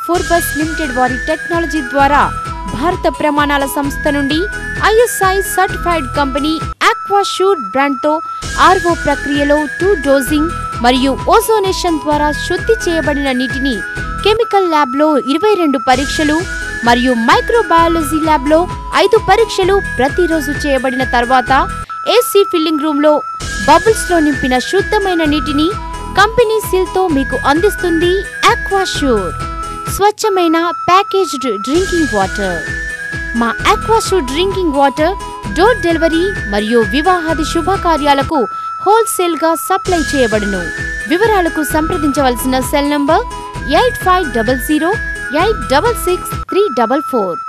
ఫోర్బస్ limited వారి technology ద్వారా భారత ప్రమాణాల సంస్థ నుండి ఐఎస్ఐ సర్టిఫైడ్ కంపెనీ ఆక్వాషూర్ బ్రాండ్తో ఆర్ఓ ప్రక్రియలో టూ డోజింగ్ మరియు ఓజోనేషన్ ద్వారా శుద్ధి చేయబడిన నీటిని కెమికల్ ల్యాబ్లో ఇరవై రెండు పరీక్షలు మరియు మైక్రోబయాలజీ ల్యాబ్లో ఐదు పరీక్షలు ప్రతిరోజు చేయబడిన తర్వాత ఏసీ ఫిల్లింగ్ రూమ్లో బబుల్స్లో నింపిన శుద్ధమైన నీటిని కంపెనీ సీల్తో మీకు అందిస్తుంది ఆక్వాషూర్ స్వచ్ఛమైన ప్యాకేజ్డ్ డ్రింకింగ్ వాటర్ మా Aquasure drinking water door delivery మరియు వివాహాది శుభకార్యాలకు హోల్సేల్ గా సప్లై చేయబడును వివరాలకు సంప్రదించవలసిన cell number eight five double zero eight double six three double four